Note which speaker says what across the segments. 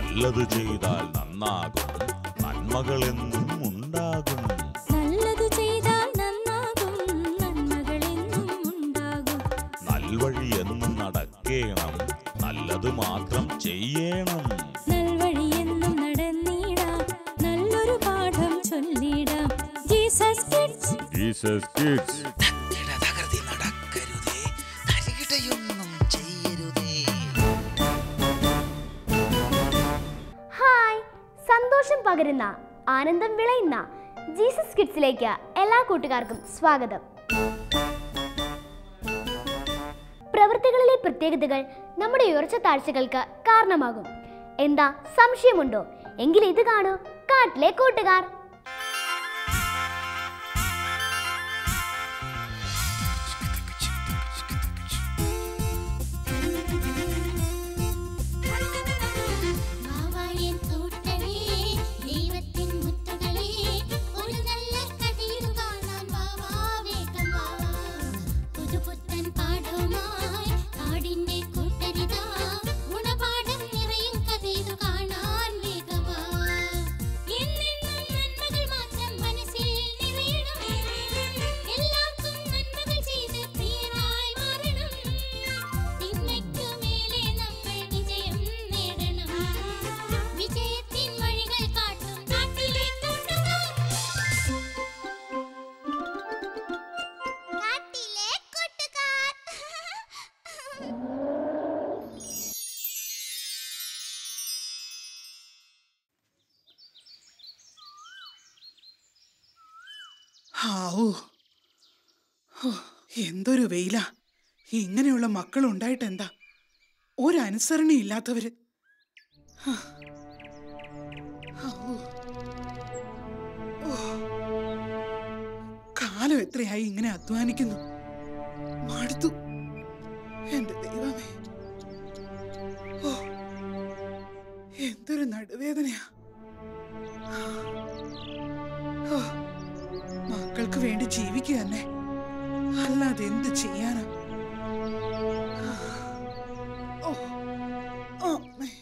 Speaker 1: നല്ലത് ചെയ്താൽ നന്നാകും നന്മകൾ എന്നും ഉണ്ടാകും
Speaker 2: നല്ലത് ചെയ്താൽ നന്നാകും നന്മകളെന്നും ഉണ്ടാകും
Speaker 1: നൽവഴി എന്നും നടക്കേണം നല്ലത് മാത്രം ചെയ്യണം
Speaker 2: നൽവഴിയെന്നും നടന്നിടാം നല്ലൊരു പാഠം ചൊല്ലിടാം ജീസസ് കിഡ്സ്
Speaker 1: ജീസസ് കിഡ്സ്
Speaker 3: തകൃതി നടക്കരുതേ തരികിടയൊന്നും ചെയ്യരുതേ
Speaker 4: ഹായ് സന്തോഷം പകരുന്ന ആനന്ദം വിളയുന്ന ജീസസ് കിഡ്സിലേക്ക് എല്ലാ കൂട്ടുകാർക്കും സ്വാഗതം പ്രവൃത്തികളിലെ പ്രത്യേകതകൾ നമ്മുടെ ഉയർച്ച താഴ്ചകൾക്ക് കാരണമാകും എന്താ സംശയമുണ്ടോ എങ്കിൽ ഇത് കാണൂ കാട്ടിലെ കൂട്ടുകാർ
Speaker 5: വാവായൻ കൂട്ടരേ ദൈവത്തിൻ മുത്തുകളേ ഒരു നല്ല കഥയിരു കാണാൻ വാവാ വേഗം വാ പുതുപുത്തൻ പാഠവുമായി കാടിന്റെ കൂട്ടരിതാ ഗുണപാഠം നിറയും കഥയിതു കാണാൻ വേഗം വാ എന്നെന്നും നന്മകൾ മാത്രം മനസ്സിൽ നിറയണം എല്ലാവർക്കും നന്മകൾ ചെയ്ത് പ്രിയരായി മാറണം തിന്മയ്ക്കു മേലെ നമ്മൾ വിജയം നേടണം വിജയത്തിൻ വഴികൾ കാട്ടും നാട്ടിലെ കൂട്ടുകാർ കാട്ടിലെ കൂട്ടുകാർ
Speaker 6: ഹാവൂ ഹോ, എന്തൊരു വെയിലാ ഇങ്ങനെയുള്ള മക്കൾ ഉണ്ടായിട്ട് എന്താ ഒരനുസരണയില്ലാത്തവര് ഹാ. ഹാവൂ. ഓ. കാലം എത്രയായി ഇങ്ങനെ അധ്വാനിക്കുന്നു മടുത്തു എന്റെ ദൈവമേ ഓ എന്തൊരു നടുവേദനയാ ഓ മക്കൾക്ക് വേണ്ടി ജീവിക്കുക തന്നെ അല്ലാതെ എന്ത് ചെയ്യാനാ ഓ അമ്മേ.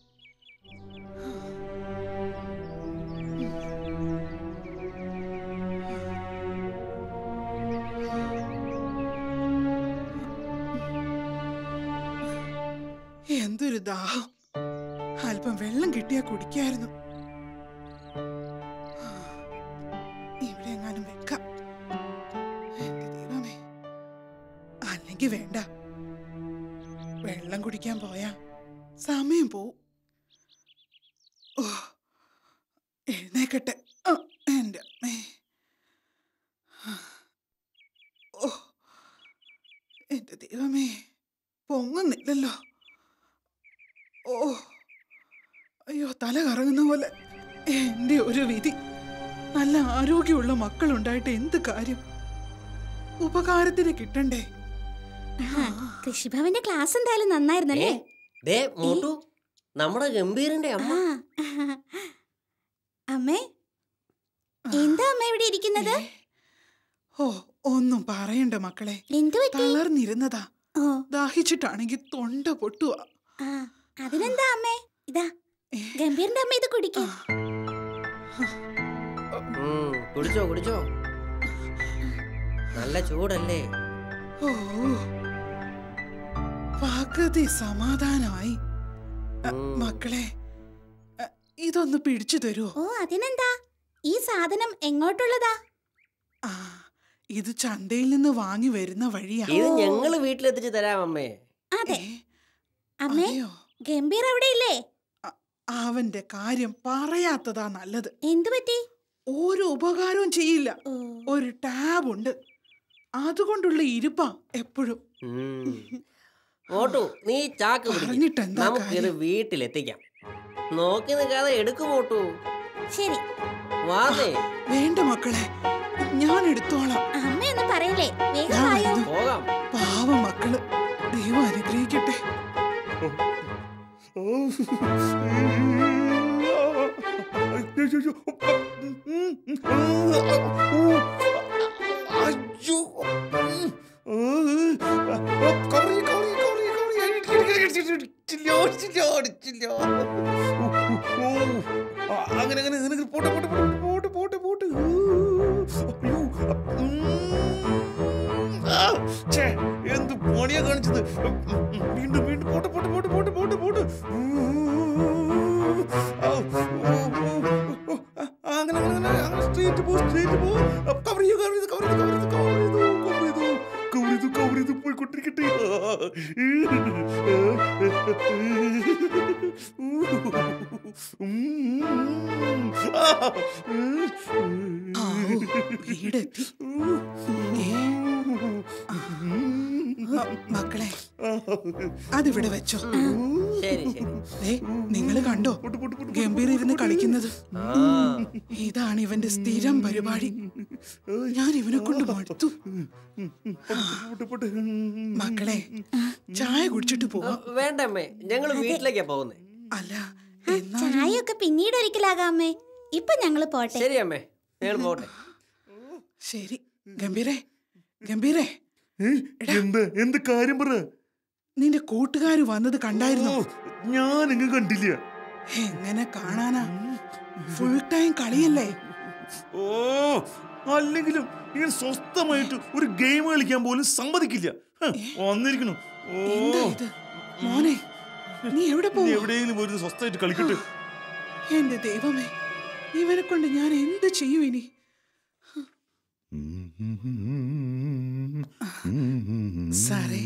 Speaker 6: എന്തൊരു ദാഹം അല്പം വെള്ളം കിട്ടിയാ കുടിക്കായിരുന്നു ഇവിടെ എങ്ങാനും വെക്കാം എന്റെ ദൈവമേ അല്ലെങ്കിൽ വേണ്ട വെള്ളം കുടിക്കാൻ പോയാ സമയം പോവും ഓ എഴുന്നേക്കട്ടെ ആ, എന്റെ അമ്മേ ഓ എന്റെ ദൈവമേ പൊങ്ങുന്നില്ലല്ലോ ഓ അയ്യോ തല കറങ്ങുന്ന പോലെ എന്റെ ഒരു വിധി നല്ല ആരോഗ്യമുള്ള മക്കളുണ്ടായിട്ട് എന്ത് കാര്യം ഉപകാരത്തിന് കിട്ടണ്ടേ
Speaker 2: കൃഷിഭവന്റെ ക്ലാസ് എന്തായാലും നന്നായിരുന്നല്ലേ
Speaker 7: ദേ മോട്ടു നമ്മുടെ ഗംഭീരന്റെ അമ്മ
Speaker 2: ആ. അമ്മേ എന്താ അമ്മ ഇവിടെ ഇരിക്കുന്നത്
Speaker 6: ഏ? ഓ ഒന്നും പറയണ്ട മക്കളെ
Speaker 2: എന്തു പറ്റി
Speaker 6: തളർന്നിരുന്നതാ
Speaker 2: ഓ
Speaker 6: ദാഹിച്ചിട്ടാണെങ്കിൽ തൊണ്ട പൊട്ടുവാ
Speaker 2: ആ അതിനെന്താ അമ്മേ ഇതാ
Speaker 6: ഏ?
Speaker 2: ഗംഭീറിന്റെ അമ്മ ഇത് കുടിക്കും
Speaker 7: ഉം, കുടിച്ചോ കുടിച്ചോ നല്ല ചൂടല്ലേ
Speaker 6: ഓ പകുതി സമാധാനമായി അ,
Speaker 7: ഉം.
Speaker 6: മക്കളെ അ, ഇതൊന്ന് പിടിച്ചു തരുമോ
Speaker 2: ഓ അതിനെന്താ ഈ സാധനം എങ്ങോട്ടുള്ളതാ
Speaker 6: ആ ഇത് ചന്തയിൽ നിന്ന് വാങ്ങി വരുന്ന വഴിയാ
Speaker 7: ഇത് ഞങ്ങള് വീട്ടിലെത്തിച്ച് തരാം അമ്മേ
Speaker 2: അതെ
Speaker 6: ഏ?
Speaker 2: അമ്മേ
Speaker 6: അതെയോ?
Speaker 2: ഗംഭീർ അവിടെ ഇല്ലേ
Speaker 6: അ- അവന്റെ കാര്യം പറയാത്തതാ നല്ലത്
Speaker 2: എന്തു പറ്റി
Speaker 6: ഒരു ഉപകാരവും ചെയ്യില്ല
Speaker 2: ഓ
Speaker 6: ഒരു ടാബ് ഉണ്ട് അതുകൊണ്ടുള്ള ഇരിപ്പാ എപ്പോഴും
Speaker 7: ഉം. മോട്ടു നീ ചാക്ക് പിടിക്ക്.
Speaker 6: പറഞ്ഞിട്ടെന്താ
Speaker 7: നമുക്കിത്
Speaker 6: കാര്യം?
Speaker 7: വീട്ടിലെത്തിക്കാം നോക്കി നിൽക്കാതെ എടുക്കും മോട്ടു
Speaker 2: ശരി
Speaker 7: വാന്നേ
Speaker 6: വേണ്ട മക്കളെ ഞാൻ എടുത്തോളാം
Speaker 2: അമ്മയൊന്നും പറയില്ലേ വേഗം
Speaker 6: ഞാൻ
Speaker 2: വായോ
Speaker 6: വരുന്നു.
Speaker 7: പോകാം
Speaker 6: പാവം മക്കള് ദൈവം അനുഗ്രഹിക്കട്ടെ
Speaker 3: അയ്യോ കറി കറി കറി കറി അടിച്ചില്ലോ അടിച്ചില്ലോ അടിച്ചില്ലോ
Speaker 8: ഓ ആ, അങ്ങനെ അങ്ങനെ അങ്ങനെ പോട്ടെ പോട്ടെ പോട്ടെ പോട്ടെ പോട്ടെ പോട്ടെ ഊ, അയ്യോ ഉം. ആ, ഛേ, എന്ത് പണിയാ കാണിച്ചത് വീണ്ടും വീണ്ടും പോട്ടെ പോട്ടെ പോട്ടെ പോട്ടെ പോട്ടെ പോട്ടെ ആ, ഓ, ഓ, ഓ, ആ, അങ്ങനെ അങ്ങനെ അങ്ങനെ അങ്ങനെ സ്ട്രേറ്റ് പോ സ്ട്രേറ്റ് പോ കവർ ചെയ്യൂ കവർ ചെയ്തു കവർ ചെയ്തു കവർ ചെയ്തു കവർ ചെയ്തു കവർ ചെയ്തു കവർ ചെയ്തു കവർ ചെയ്തു പോയിക്കൊണ്ടിരിക്കട്ടെ
Speaker 6: ആവൂ, വീടെത്തി ഏ, ആ, മക്കളെ അതിവിടെ വെച്ചോ
Speaker 7: ശരി ശരി
Speaker 6: ദേ നിങ്ങൾ കണ്ടോ ഗംഭീർ ഇരുന്ന് കളിക്കുന്നത്
Speaker 7: ആ
Speaker 6: ഇതാണ് ഇവന്റെ സ്ഥിരം പരിപാടി ഞാൻ ഇവനെ കൊണ്ട് മടുത്തു മക്കളെ ചായ കുടിച്ചിട്ട് പോവാം
Speaker 7: വേണ്ട അമ്മേ ഞങ്ങൾ വീട്ടിലേക്കാ പോകുന്നേ
Speaker 6: അല്ല എന്നാലും
Speaker 2: ചായയൊക്കെ പിന്നീട് ഒരിക്കലാകാം അമ്മേ ഇപ്പൊ ഞങ്ങള് പോട്ടെ
Speaker 7: ശരി അമ്മേ ഞങ്ങൾ പോട്ടെ
Speaker 6: ശരി ഗംഭീരേ ഗംഭീരേ
Speaker 8: എന്താ എന്ത് കാര്യം പറ
Speaker 6: നിന്റെ കൂട്ടുകാര് വന്നത് കണ്ടായിരുന്നു
Speaker 8: ഞാൻ എങ്ങും കണ്ടില്ല
Speaker 6: എങ്ങനെ കാണാനാ ഫുൾ ടൈം കളിയല്ലേ
Speaker 8: ഓ അല്ലെങ്കിലും ഇങ്ങനെ സ്വസ്ഥമായിട്ട് ഒരു ഗെയിം കളിക്കാൻ പോലും സമ്മതിക്കില്ല ഹ്, വന്നിരിക്കണു ഓ
Speaker 6: എന്താ ഇത് മോനെ നീ എവിടെ
Speaker 8: നീ
Speaker 6: പോകും
Speaker 8: എവിടെയെങ്കിലും ഒരു സ്വസ്ഥമായിട്ട് കളിക്കട്ടെ
Speaker 6: എന്റെ ദൈവമേ ഇവനെ കൊണ്ട് ഞാൻ എന്ത് ചെയ്യും ഇനി സാറേ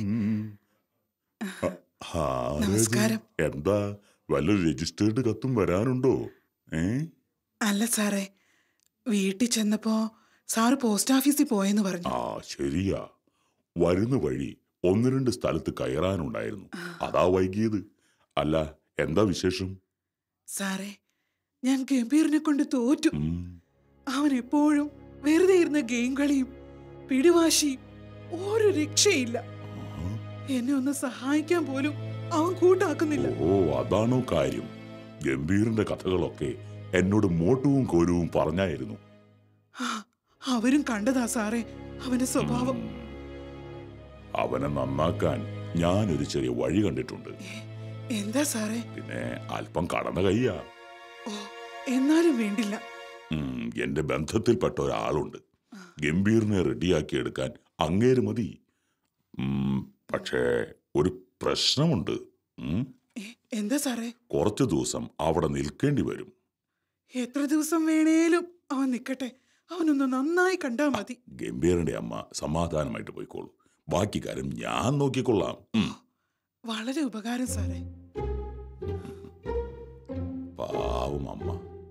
Speaker 6: നമസ്കാരം.
Speaker 1: എന്താ വല്ല രജിസ്റ്റേർഡ് കത്തും വരാനുണ്ടോ ഏ
Speaker 6: അല്ല സാറേ വീട്ടിൽ ചെന്നപ്പോ സാറ് പോസ്റ്റ് ഓഫീസിൽ പോയെന്ന് പറഞ്ഞു
Speaker 1: ആ ശരിയാ വരുന്ന വഴി ഒന്ന് രണ്ട് സ്ഥലത്ത് കയറാനുണ്ടായിരുന്നു അതാ വൈകിയത് അല്ല എന്താ വിശേഷം
Speaker 6: സാറേ ഞാൻ ഗംഭീറിനെ കൊണ്ട് തോറ്റു
Speaker 1: ഉം,
Speaker 6: അവൻ എപ്പോഴും വെറുതെ ഇരുന്ന ഗെയിം കളിയും പിടിവാശിയും ഒരു രക്ഷയില്ല
Speaker 1: ആ,
Speaker 6: എന്നെ ഒന്ന് സഹായിക്കാൻ പോലും അവൻ കൂട്ടാക്കുന്നില്ല
Speaker 1: ഓ അതാണോ കാര്യം ഗംഭീറിന്റെ കഥകളൊക്കെ എന്നോട് മോട്ടുവും കോരുവും പറഞ്ഞായിരുന്നു
Speaker 6: ആ, അവരും കണ്ടതാ സാറേ അവന്റെ സ്വഭാവം
Speaker 1: ഉം. അവനെ നന്നാക്കാൻ ഞാനൊരു ചെറിയ വഴി കണ്ടിട്ടുണ്ട്
Speaker 6: എന്താ സാറേ
Speaker 1: പിന്നെ അല്പം കടന്ന കയ്യാ
Speaker 6: ഓ എന്നാലും വേണ്ടില്ല
Speaker 1: ഉം, എന്റെ ബന്ധത്തിൽപ്പെട്ട ഒരാളുണ്ട് ഗംഭീറിനെ റെഡിയാക്കി എടുക്കാൻ അങ്ങേര് മതി ഉം, പക്ഷേ ഒരു പ്രശ്നമുണ്ട് ഉം,
Speaker 6: ഏ, എന്താ സാറേ
Speaker 1: കുറച്ചു ദിവസം അവിടെ നിൽക്കേണ്ടി വരും
Speaker 6: എത്ര ദിവസം വേണേലും അവൻ നിക്കട്ടെ അവനൊന്ന് നന്നായി കണ്ടാ മതി
Speaker 1: ഗംഭീറിന്റെ അമ്മ സമാധാനമായിട്ട് പോയിക്കോളൂ ബാക്കി കാര്യം ഞാൻ നോക്കിക്കൊള്ളാം ഉം,
Speaker 6: വളരെ ഉപകാരം സാറേ
Speaker 1: പാവം അമ്മ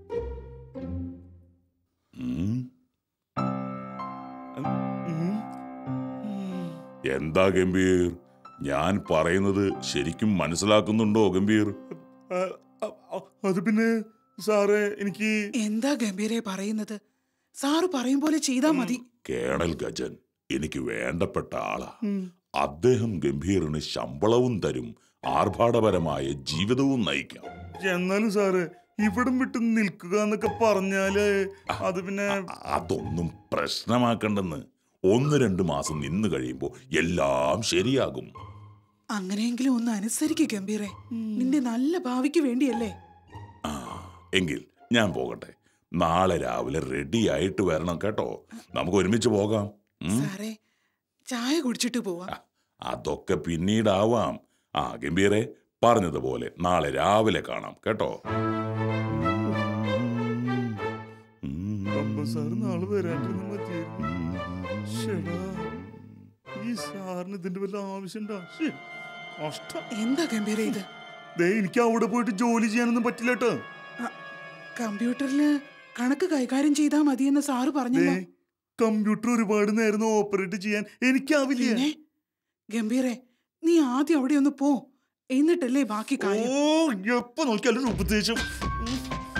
Speaker 1: ഉം,
Speaker 8: ഉം.
Speaker 1: എന്താ ഗംഭീർ ഞാൻ പറയുന്നത് ശരിക്കും മനസ്സിലാക്കുന്നുണ്ടോ ഗംഭീർ
Speaker 8: ആ, ആ, ആ, അത് പിന്നെ സാറേ എനിക്ക്
Speaker 6: എന്താ ഗംഭീരെ പറയുന്നത് സാറ് പറയും പോലെ ചെയ്താ മതി
Speaker 1: കേണൽ ഗജൻ എനിക്ക് വേണ്ടപ്പെട്ട ആളാ അദ്ദേഹം ഗംഭീറിന് ശമ്പളവും തരും ആർഭാടപരമായ ജീവിതവും നയിക്കാം
Speaker 8: എന്നാലും സാറ് ഇവിടം വിട്ട് നിൽക്കുക എന്നൊക്കെ പറഞ്ഞാല് അത് പിന്നെ
Speaker 1: അ- അതൊന്നും പ്രശ്നമാക്കണ്ടെന്ന് ഒന്ന് രണ്ട് മാസം നിന്ന് കഴിയുമ്പോൾ എല്ലാം ശരിയാകും
Speaker 6: അങ്ങനെയെങ്കിലും ഒന്ന് അനുസരിക്കുക ഗംഭീറെ നിന്റെ നല്ല ഭാവിക്ക് വേണ്ടിയല്ലേ
Speaker 1: ആ എങ്കിൽ ഞാൻ പോകട്ടെ നാളെ രാവിലെ റെഡി ആയിട്ട് വരണം കേട്ടോ നമുക്ക് ഒരുമിച്ച് പോകാം ഉം?
Speaker 6: സാറേ ചായ കുടിച്ചിട്ട് പോവാം
Speaker 1: ആ, അതൊക്കെ പിന്നീടാവാം ആ ഗംഭീരെ പറഞ്ഞതുപോലെ നാളെ രാവിലെ കാണാം കേട്ടോ
Speaker 8: അമ്മ സാറ് നാളെ വരാണ്ടിരുന്ന മതിയായിരുന്നു ശ്ശെടാ, ഈ സാറിന് ഇതിന്റെ വല്ല ആവശ്യണ്ടാ ശ്ശെ, കഷ്ടം
Speaker 6: എന്താ ഗംഭീര ഇത്
Speaker 8: ദേ എനിക്ക് അവിടെ പോയിട്ട് ജോലി ചെയ്യാനൊന്നും പറ്റില്ല കേട്ടോ
Speaker 6: കമ്പ്യൂട്ടറില് കണക്ക് കൈകാര്യം ചെയ്താ മതിയെന്ന് സാറ്
Speaker 8: ദേ
Speaker 6: പറഞ്ഞല്ലോ
Speaker 8: കമ്പ്യൂട്ടർ ഒരുപാട് നേരം ഓപ്പറേറ്റ് ചെയ്യാൻ എനിക്കാവില്ല
Speaker 6: പിന്നെ ഗംഭീരെ നീ ആദ്യം അവിടെ ഒന്ന് പോ എന്നിട്ടല്ലേ ബാക്കി
Speaker 8: ഓ
Speaker 6: കാര്യം
Speaker 8: എപ്പോ നോക്കിയാലും ഒരു ഉപദേശം ഉം.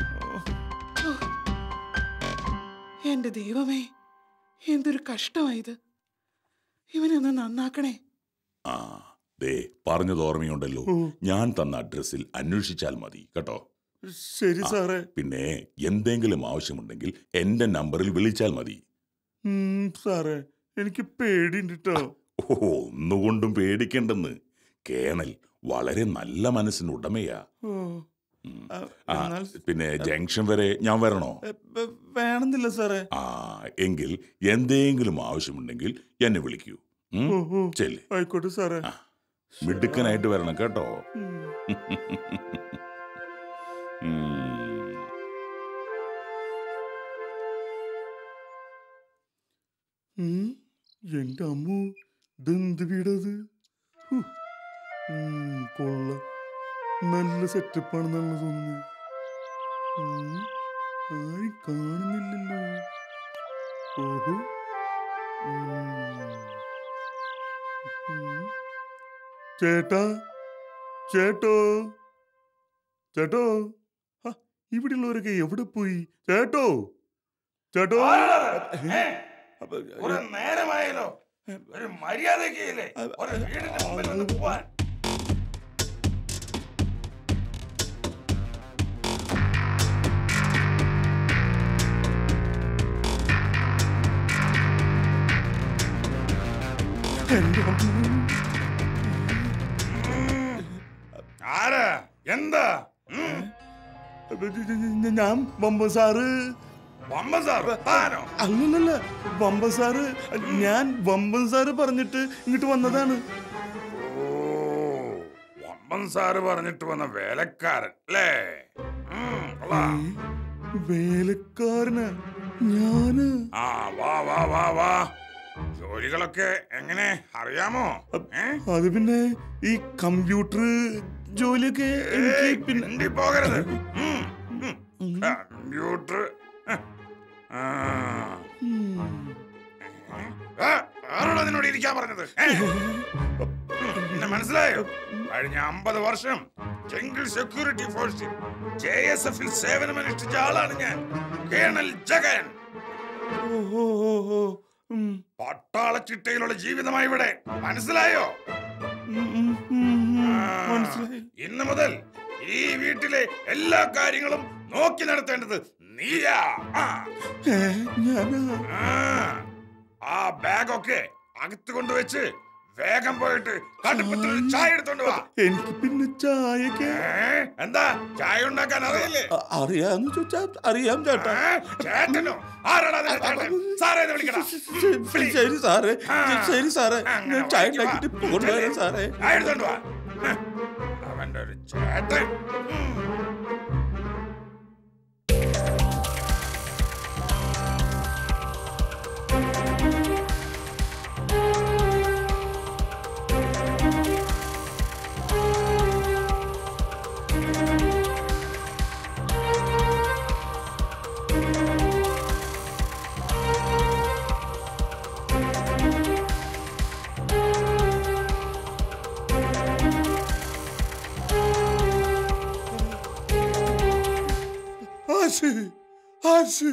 Speaker 6: എന്റെ ദൈവമേ എന്തൊരു കഷ്ടമായത് ഇവനൊന്ന് നന്നാക്കണേ
Speaker 1: ആ ദേ പറഞ്ഞത് ഓർമ്മയുണ്ടല്ലോ
Speaker 8: ഓ.
Speaker 1: ഞാൻ തന്ന അഡ്രസ്സിൽ അന്വേഷിച്ചാൽ മതി കേട്ടോ
Speaker 8: ശരി സാറേ
Speaker 1: പിന്നെ എന്തെങ്കിലും ആവശ്യമുണ്ടെങ്കിൽ എന്റെ നമ്പറിൽ വിളിച്ചാൽ മതി
Speaker 8: ഉം, സാറേ എനിക്ക് പേടിയുണ്ട് കേട്ടോ
Speaker 1: ഓ ഒന്നുകൊണ്ടും പേടിക്കേണ്ടെന്ന് കേണൽ വളരെ നല്ല മനസ്സിനുടമയാ
Speaker 8: ഓ ആ,
Speaker 1: ആ,
Speaker 8: എന്നാൽ
Speaker 1: പിന്നെ ജംഗ്ഷൻ വരെ ഞാൻ വരണോ
Speaker 8: എ, വേ- വേണമെന്നില്ല സാറേ
Speaker 1: ആ എങ്കിൽ എന്തെങ്കിലും ആവശ്യമുണ്ടെങ്കിൽ എന്നെ വിളിക്കൂ ഉം?
Speaker 8: ഓ, ഓ.
Speaker 1: ചെല്ല്
Speaker 8: ആയിക്കോട്ടെ സാറേ
Speaker 1: ആ. മിടുക്കനായിട്ട് വരണം കേട്ടോ
Speaker 8: ഉം.
Speaker 1: ഉം.
Speaker 8: ഉം. എന്റെ അമ്മു ഇതെന്ത് വീടത് ഹു. ഉം, കൊള്ളാം നല്ല സെറ്റപ്പാണെന്നാണ് തോന്നുന്നത് ഉം. ആരും കാണുന്നില്ലല്ലോ ഓഹോ ഉം. ഉം. ചേട്ടാ ചേട്ടോ ചേട്ടോ ഹ, ഇവിടെയുള്ളവരൊക്കെ എവിടെ പോയി ചേട്ടോ ചേട്ടോ ഏ? അപ്പൊ,
Speaker 9: കുറെ നേരമായല്ലോ ഒരു മര്യാദക്കില്ലേ ഒരു വീടിന്റെ മുമ്പിൽ ഒന്ന് പോവാൻ
Speaker 8: എന്റെ അമ്മോ.
Speaker 9: ആരാ എന്താ ഉം.
Speaker 8: അപ്പൊ ഞ- ഞ- ഞ- ഞാൻ ബമ്പ സാറ്
Speaker 9: വമ്പൻ സാർ താനോ
Speaker 8: അല്ലല്ല ബമ്പ സാറ് ഞാൻ വമ്പൻ സാറ് പറഞ്ഞിട്ട് ഇങ്ങോട്ട് വന്നതാണ്
Speaker 9: ഓ വമ്പൻ സാറ് പറഞ്ഞിട്ട് വന്ന വേലക്കാരൻ അല്ലേ ഉം, കൊള്ളാം.
Speaker 8: വേലക്കാരന് ഞാന്
Speaker 9: ആ വാ വാ വാ വാ ജോലികളൊക്കെ എങ്ങനെ അറിയാമോ ഏ?
Speaker 8: അത് പിന്നെ ഈ കമ്പ്യൂട്ടർ ജോലിയൊക്കെ എനിക്ക്
Speaker 9: ഏയ്,
Speaker 8: പിന്നെ
Speaker 9: മിണ്ടി പോകരുത് ഉം, ഉം. കമ്പ്യൂട്ടർ ആ.
Speaker 8: ഉം.
Speaker 9: ആ, ആരോടാ നിന്നോട് ഇരിക്കാൻ പറഞ്ഞത് ഏ? എന്നെ മനസ്സിലായോ കഴിഞ്ഞ അമ്പത് വർഷം ജംഗിൾ സെക്യൂരിറ്റി ഫോഴ്സിൽ ജെ എസ് എഫിൽ സേവനമനുഷ്ഠിച്ച ആളാണ് ഞാൻ കേണൽ ജഗൻ
Speaker 8: ഓ, ഓ, ഓ, ഓ. ഉം.
Speaker 9: പട്ടാള ചിട്ടയിലുള്ള ജീവിതമായി ഇവിടെ മനസ്സിലായോ
Speaker 8: ഉം, ഉം, ഉം, ഉം.
Speaker 9: ആ,
Speaker 8: മനസ്സിലായി
Speaker 9: ഇന്ന് മുതൽ ഈ വീട്ടിലെ എല്ലാ കാര്യങ്ങളും നോക്കി നടത്തേണ്ടത് നീയാ ആ,
Speaker 8: ഏ, ഞാനാ
Speaker 9: ആ. ആ ബാഗൊക്കെ അകത്ത് കൊണ്ടുവച്ച് വേഗം പോയിട്ട് കടുപ്പത്തിൽ ഒരു ചായ എടുത്തോണ്ട് വാ
Speaker 8: എനിക്ക് പിന്നെ ചായക്ക്
Speaker 9: ഏ? എന്താ ചായ ഉണ്ടാക്കാൻ അറിയില്ലേ
Speaker 8: അ- അറിയാന്ന് ചോദിച്ചാ അറിയാം ചേട്ടാ
Speaker 9: ഏ? ചേട്ടനോ ആരാടാ നിന്റെ ചേട്ടൻ സാറേ എന്ന് വിളിക്കടാ
Speaker 8: ശ- ശ- ശരി സാറേ
Speaker 9: ആ.
Speaker 8: ശരി സാറേ
Speaker 9: അങ്ങനെ
Speaker 8: ഞാൻ ചായ
Speaker 9: വാങ്ങിക്ക് വാ.
Speaker 8: ഉണ്ടാക്കിട്ട് ഇപ്പൊ കൊണ്ടുവരാം സാറേ
Speaker 9: ചായ എടുത്തോണ്ട് വാ ഹ്. അവന്റെ ഒരു ചേട്ടൻ ഉം.
Speaker 8: ആശ് ആശ്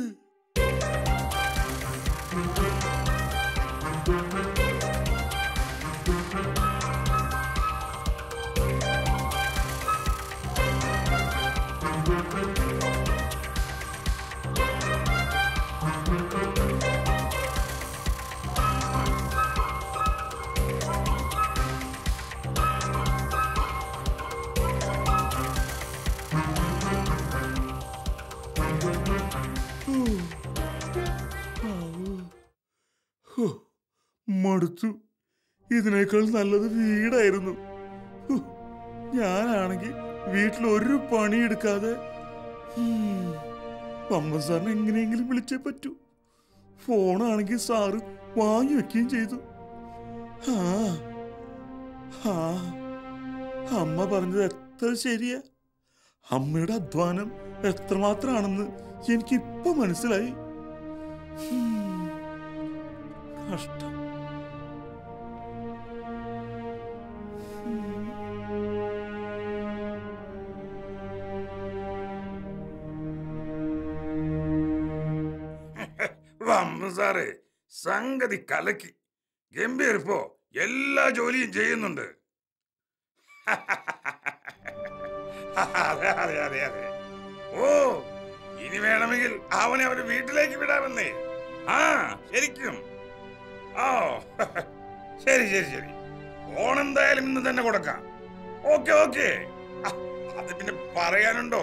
Speaker 8: ഹോ, മടുത്തു ഇതിനേക്കാൾ നല്ലത് വീടായിരുന്നു ഹോ, ഞാനാണെങ്കിൽ വീട്ടിൽ ഒരു പണിയെടുക്കാതെ ഉം, പമ്പ സാറിനെ എങ്ങനെയെങ്കിലും വിളിച്ചേ പറ്റൂ ഫോണാണെങ്കിൽ സാറ് വാങ്ങി വെക്കുകയും ചെയ്തു ആ ആ അമ്മ പറഞ്ഞത് എത്ര ശരിയാ അമ്മയുടെ അധ്വാനം എത്രമാത്രമാണെന്ന് എനിക്കിപ്പോ മനസ്സിലായി ഉം. കഷ്ടം
Speaker 9: വമ്പൻ സാറേ സംഗതി കലക്കി ഗംഭീരിപ്പോ എല്ലാ ജോലിയും ചെയ്യുന്നുണ്ട് അതെ അതെ അതെ അതെ ഓ ഇനി വേണമെങ്കിൽ അവനെ അവര് വീട്ടിലേക്ക് വിടാമെന്നേ ആ ശരിക്കും ഓ ശരി ശരി ശരി ഫോൺ എന്തായാലും ഇന്ന് തന്നെ കൊടുക്കാം ഓക്കെ ഓക്കെ അത് പിന്നെ പറയാനുണ്ടോ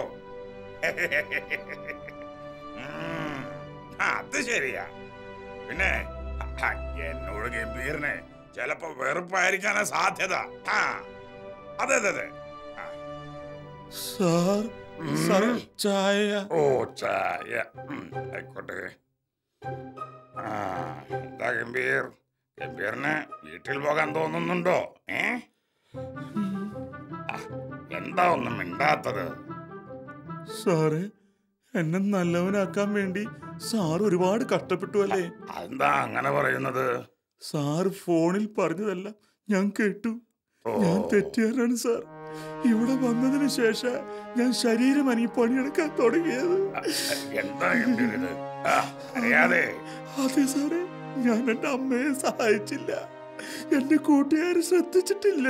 Speaker 9: ഉം, അത് ശരിയാ പിന്നെ ആ, എന്നോട് ഗംഭീരന് ചിലപ്പോ വെറുപ്പായിരിക്കാനാ സാധ്യത ആ അതെ അതെ അതെ
Speaker 8: സാർ സാർ ചായ
Speaker 9: ഓ ചായ ഉം, ആയിക്കോട്ടെ ആ എന്താ ഗംഭീർ ഗംഭീറിന് വീട്ടിൽ പോകാൻ തോന്നുന്നുണ്ടോ ഏ ആ, എന്താ ഒന്നും മിണ്ടാത്തത്
Speaker 8: സാറേ എന്നെ നല്ലവനാക്കാൻ വേണ്ടി സാർ ഒരുപാട് കഷ്ടപ്പെട്ടു അല്ലേ
Speaker 9: അതെന്താ അങ്ങനെ പറയുന്നത്
Speaker 8: സാർ ഫോണിൽ പറഞ്ഞതല്ല ഞാൻ കേട്ടു
Speaker 9: ഓ.
Speaker 8: ഞാൻ തെറ്റുകാരനാണ് സാർ ഇവിടെ വന്നതിന് ശേഷം ഞാൻ ശരീരം അനങ്ങി പണിയെടുക്കാൻ തുടങ്ങിയത്
Speaker 9: എന്താ ഗംഭീർ ഇത് ആ, അറിയാതെ
Speaker 8: അതെ സാറേ ഞാൻ എന്റെ അമ്മയെ സഹായിച്ചില്ല എന്റെ കൂട്ടുകാരെ ശ്രദ്ധിച്ചിട്ടില്ല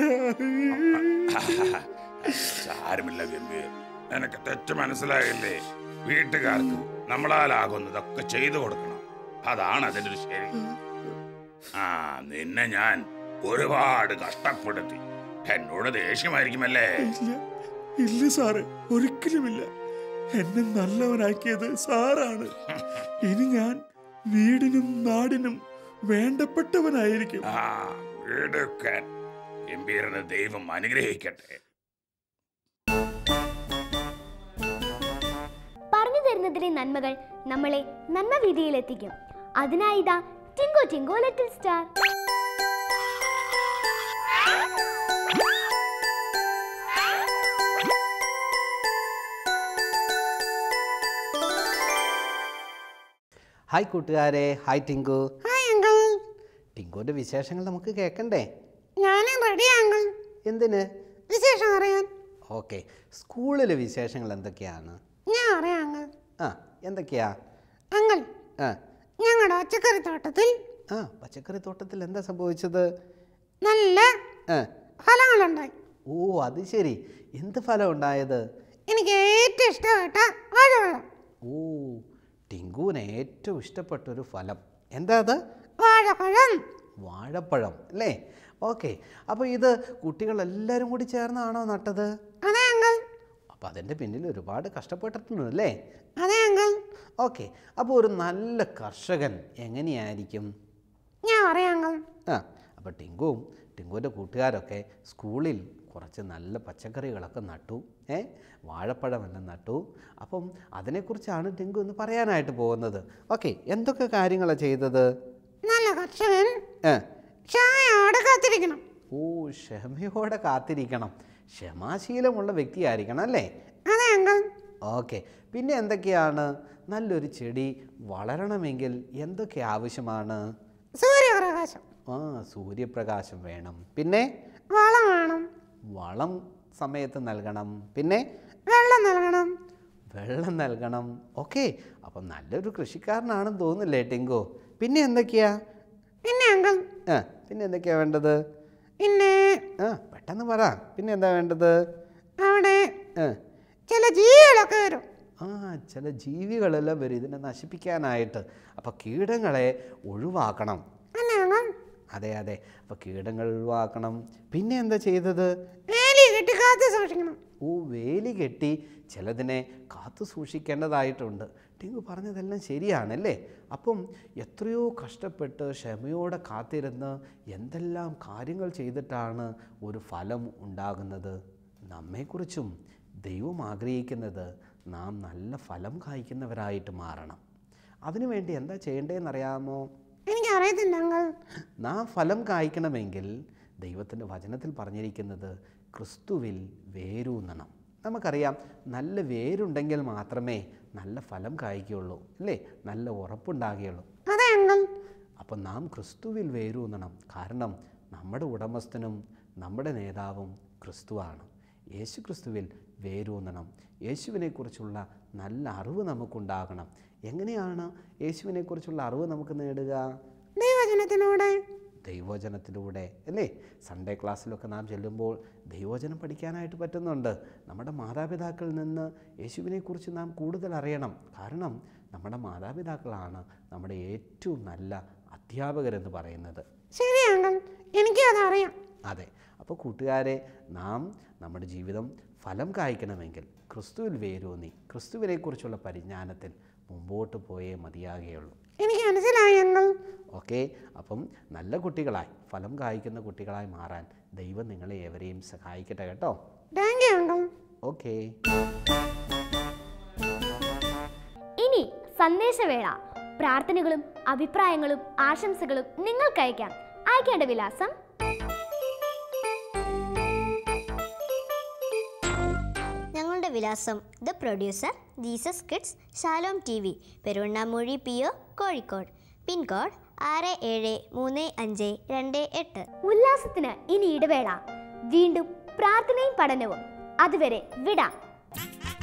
Speaker 9: സാരമില്ല ഗംഭീർ നിനക്ക് തെറ്റ് മനസ്സിലായില്ലേ വീട്ടുകാർക്ക് നമ്മളാലാകുന്നതൊക്കെ ചെയ്തു കൊടുക്കണം അതാണ് അതിന്റെ ഒരു ശരി ആ നിന്നെ ഞാൻ ഒരുപാട് കഷ്ടപ്പെടുത്തി എന്നോട് ദേഷ്യമായിരിക്കുമല്ലേ
Speaker 8: ഇല്ല ഇല്ല സാറേ ഒരിക്കലുമില്ല എന്നെ നല്ലവനാക്കിയത് സാറാണ് ഇനി ഞാൻ വീടിനും നാടിനും വേണ്ടപ്പെട്ടവനായിരിക്കും
Speaker 9: ആ വീടുക്കാൻ ഗംഭീരന് ദൈവം അനുഗ്രഹിക്കട്ടെ
Speaker 4: പറഞ്ഞു തരുന്നതിലെ നന്മകൾ നമ്മളെ നന്മ വീതിയിലെത്തിക്കും അതിനായി ഇതാ ടിങ്കോ ടിങ്കോ ലിറ്റിൽ സ്റ്റാർ
Speaker 3: ഹായ് കൂട്ടുകാരെ ഹായ് ടിങ്കു
Speaker 5: ഹായ് അങ്കിൾ
Speaker 3: ടിങ്കുവിന്റെ വിശേഷങ്ങൾ നമുക്ക് കേൾക്കണ്ടേ
Speaker 5: ഞാനും റെഡി അങ്കിൾ
Speaker 3: എന്തിന്
Speaker 5: വിശേഷം അറിയാൻ
Speaker 3: ഓക്കെ സ്കൂളിലെ വിശേഷങ്ങൾ എന്തൊക്കെയാണ്
Speaker 5: ഞാൻ അറിയാം അങ്കിൾ
Speaker 3: ആ എന്തൊക്കെയാ
Speaker 5: അങ്കിൾ
Speaker 3: ആ
Speaker 5: ഞങ്ങളുടെ പച്ചക്കറി തോട്ടത്തിൽ
Speaker 3: ആ പച്ചക്കറി തോട്ടത്തിൽ എന്താ സംഭവിച്ചത്
Speaker 5: നല്ല
Speaker 3: ആ
Speaker 5: ഫലങ്ങളുണ്ടായി
Speaker 3: ഓ അത് ശരി എന്ത് ഫലം ഉണ്ടായത്
Speaker 5: എനിക്ക് ഏറ്റവും ഇഷ്ടപ്പെട്ട വാഴവെള്ളം
Speaker 3: ഓ ടിങ്കുവിന് ഏറ്റവും ഇഷ്ടപ്പെട്ട ഒരു ഫലം എന്താ അത്
Speaker 5: വാഴപ്പഴം
Speaker 3: വാഴപ്പഴം അല്ലേ ഓക്കെ അപ്പോൾ ഇത് കുട്ടികളെല്ലാവരും കൂടി ചേർന്നാണോ നട്ടത്
Speaker 5: അതെ അങ്കിൾ
Speaker 3: അപ്പോൾ അതിൻ്റെ പിന്നിൽ ഒരുപാട് കഷ്ടപ്പെട്ടിട്ടുണ്ട് അല്ലേ
Speaker 5: അതെ അങ്കിൾ
Speaker 3: ഓക്കെ അപ്പോൾ ഒരു നല്ല കർഷകൻ എങ്ങനെയായിരിക്കും
Speaker 5: ഞാൻ അറിയാം അങ്കിൾ
Speaker 3: ആ അപ്പോൾ ടിങ്കുവും ടിങ്കുവിൻ്റെ കൂട്ടുകാരൊക്കെ സ്കൂളിൽ കുറച്ച് നല്ല പച്ചക്കറികളൊക്കെ നട്ടു ഏ വാഴപ്പഴമെല്ലാം നട്ടു അപ്പം അതിനെക്കുറിച്ചാണ് ടിങ്കു ഇന്ന് പറയാനായിട്ട് പോകുന്നത് ഓക്കെ എന്തൊക്കെ കാര്യങ്ങളാണ് ചെയ്തത്
Speaker 5: നല്ല കർഷകൻ
Speaker 3: ഏ
Speaker 5: ക്ഷമയോടെ കാത്തിരിക്കണം
Speaker 3: ഓ ക്ഷമയോടെ കാത്തിരിക്കണം ക്ഷമാശീലമുള്ള വ്യക്തിയായിരിക്കണം അല്ലേ
Speaker 5: അതെ അങ്കിൾ
Speaker 3: ഓക്കെ പിന്നെ എന്തൊക്കെയാണ് നല്ലൊരു ചെടി വളരണമെങ്കിൽ എന്തൊക്കെ ആവശ്യമാണ്
Speaker 5: സൂര്യപ്രകാശം
Speaker 3: ആ സൂര്യപ്രകാശം വേണം പിന്നെ
Speaker 5: വളം വേണം
Speaker 3: വളം സമയത്ത് നൽകണം പിന്നെ
Speaker 5: വെള്ളം നൽകണം
Speaker 3: വെള്ളം നൽകണം ഓക്കെ അപ്പം നല്ലൊരു കൃഷിക്കാരനാണെന്ന് തോന്നുന്നില്ലേ ടിങ്കോ പിന്നെ എന്തൊക്കെയാ
Speaker 5: പിന്നെ അങ്കിൾ
Speaker 3: ആ പിന്നെ എന്തൊക്കെയാ വേണ്ടത്
Speaker 5: പിന്നെ
Speaker 3: ആ പെട്ടെന്ന് പറ പിന്നെ എന്താ വേണ്ടത്
Speaker 5: അവിടെ
Speaker 3: ആ
Speaker 5: ചില ജീവികളൊക്കെ വരും
Speaker 3: ആ ചില ജീവികളെല്ലാം വരും ഇതിനെ നശിപ്പിക്കാനായിട്ട് അപ്പോൾ കീടങ്ങളെ ഒഴിവാക്കണം
Speaker 5: അല്ലേ അങ്കിൾ
Speaker 3: അതെ അതെ അപ്പോൾ കീടങ്ങൾ ഒഴിവാക്കണം പിന്നെ എന്താ ചെയ്തത്
Speaker 5: വേലി കെട്ടി കാത്തു സൂക്ഷിക്കണം
Speaker 3: ഓ വേലി കെട്ടി ചിലതിനെ കാത്തു സൂക്ഷിക്കേണ്ടതായിട്ടുണ്ട് ടിങ്കു പറഞ്ഞതെല്ലാം ശരിയാണല്ലേ അപ്പം എത്രയോ കഷ്ടപ്പെട്ട് ക്ഷമയോടെ കാത്തിരുന്ന് എന്തെല്ലാം കാര്യങ്ങൾ ചെയ്തിട്ടാണ് ഒരു ഫലം ഉണ്ടാകുന്നത് നമ്മെക്കുറിച്ചും ദൈവം ആഗ്രഹിക്കുന്നത് നാം നല്ല ഫലം കായ്ക്കുന്നവരായിട്ട് മാറണം അതിനുവേണ്ടി എന്താ ചെയ്യേണ്ടതെന്നറിയാമോ
Speaker 5: എനിക്ക് അറിയത്തില്ല അങ്കിൾ
Speaker 3: നാം ഫലം കായ്ക്കണമെങ്കിൽ ദൈവത്തിൻ്റെ വചനത്തിൽ പറഞ്ഞിരിക്കുന്നത് ക്രിസ്തുവിൽ വേരൂന്നണം നമുക്കറിയാം നല്ല വേരുണ്ടെങ്കിൽ മാത്രമേ നല്ല ഫലം കായ്ക്കുകയുള്ളൂ അല്ലേ നല്ല ഉറപ്പുണ്ടാകുകയുള്ളൂ
Speaker 5: അതെ അങ്കിൾ
Speaker 3: അപ്പം നാം ക്രിസ്തുവിൽ വേരൂന്നണം കാരണം നമ്മുടെ ഉടമസ്ഥനും നമ്മുടെ നേതാവും ക്രിസ്തുവാണ് യേശു ക്രിസ്തുവിൽ വേരൂന്നണം യേശുവിനെക്കുറിച്ചുള്ള നല്ല അറിവ് നമുക്കുണ്ടാകണം എങ്ങനെയാണ് യേശുവിനെക്കുറിച്ചുള്ള അറിവ് നമുക്ക് നേടുക
Speaker 5: ദൈവജനത്തിലൂടെ
Speaker 3: ദൈവവചനത്തിലൂടെ അല്ലേ സൺഡേ ക്ലാസ്സിലൊക്കെ നാം ചെല്ലുമ്പോൾ ദൈവവചനം പഠിക്കാനായിട്ട് പറ്റുന്നുണ്ട് നമ്മുടെ മാതാപിതാക്കളിൽ നിന്ന് യേശുവിനെക്കുറിച്ച് നാം കൂടുതൽ അറിയണം കാരണം നമ്മുടെ മാതാപിതാക്കളാണ് നമ്മുടെ ഏറ്റവും നല്ല അധ്യാപകരെന്ന് പറയുന്നത്
Speaker 5: ശരി അങ്കിൾ എനിക്കും അതറിയാം
Speaker 3: അതെ അപ്പോൾ കൂട്ടുകാരെ നാം നമ്മുടെ ജീവിതം ഫലം കായ്ക്കണമെങ്കിൽ ക്രിസ്തുവിൽ വേരൂന്നി ക്രിസ്തുവിനെക്കുറിച്ചുള്ള പരിജ്ഞാനത്തിൽ മുമ്പോട്ട് പോയേ മതിയാകുകയുള്ളൂ
Speaker 5: എനിക്ക് മനസ്സിലായി അങ്കിൾ
Speaker 3: ഓക്കെ അപ്പം നല്ല കുട്ടികളായി ഫലം കായ്ക്കുന്ന കുട്ടികളായി മാറാൻ ദൈവം നിങ്ങളെ ഏവരെയും സഹായിക്കട്ടെ കേട്ടോ
Speaker 5: താങ്ക് യു അങ്കിൾ
Speaker 3: ഓക്കേ
Speaker 4: ഇനി സന്ദേശവേള പ്രാർത്ഥനകളും അഭിപ്രായങ്ങളും ആശംസകളും നിങ്ങൾക്ക് അയക്കാം അയക്കേണ്ട വിലാസം
Speaker 10: ഞങ്ങളുടെ വിലാസം the producer Jesus kids Shalom T V Peruvannamuzhi P O Kozhikode pincode ആറ് ഏഴ് മൂന്ന് അഞ്ച് രണ്ട് എട്ട്
Speaker 4: ഉല്ലാസത്തിന് ഇനി ഇടവേള വീണ്ടും പ്രാർത്ഥനയും പഠനവും അതുവരെ വിടാം